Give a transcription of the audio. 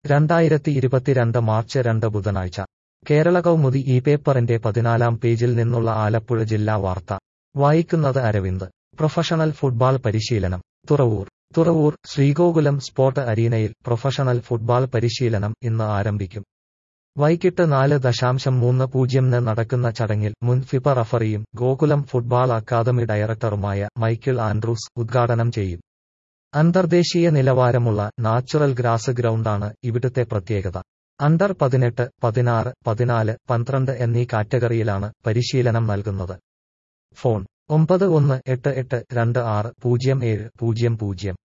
രണ്ടായിരത്തി ഇരുപത്തിരണ്ട് മാർച്ച് രണ്ട് ബുധനാഴ്ച കേരള കൗമുദി ഈ പേപ്പറിന്റെ പതിനാലാം പേജിൽ നിന്നുള്ള ആലപ്പുഴ ജില്ലാ വാർത്ത വായിക്കുന്നത് അരവിന്ദ് പ്രൊഫഷണൽ ഫുട്ബാൾ പരിശീലനം തുറവൂർ തുറവൂർ ശ്രീഗോകുലം സ്പോർട്ട് അരീനയിൽ പ്രൊഫഷണൽ ഫുട്ബാൾ പരിശീലനം ഇന്ന് ആരംഭിക്കും വൈകിട്ട് നാല് ദശാംശം മൂന്ന് പൂജ്യംന് നടക്കുന്ന ചടങ്ങിൽ മുൻ ഫിഫ റഫറിയും ഗോകുലം ഫുട്ബാൾ അക്കാദമി ഡയറക്ടറുമായ മൈക്കിൾ ആൻഡ്രൂസ് ഉദ്ഘാടനം ചെയ്യും അന്തർദേശീയ നിലവാരമുള്ള നാച്ചുറൽ ഗ്രാസ് ഗ്രൗണ്ടാണ് ഇവിടുത്തെ പ്രത്യേകത അണ്ടർ പതിനെട്ട് പതിനാറ് പതിനാല് പന്ത്രണ്ട് എന്നീ കാറ്റഗറിയിലാണ് പരിശീലനം നൽകുന്നത് ഫോൺ ഒമ്പത് ഒന്ന് എട്ട് എട്ട് രണ്ട് ആറ് പൂജ്യം ഏഴ് പൂജ്യം പൂജ്യം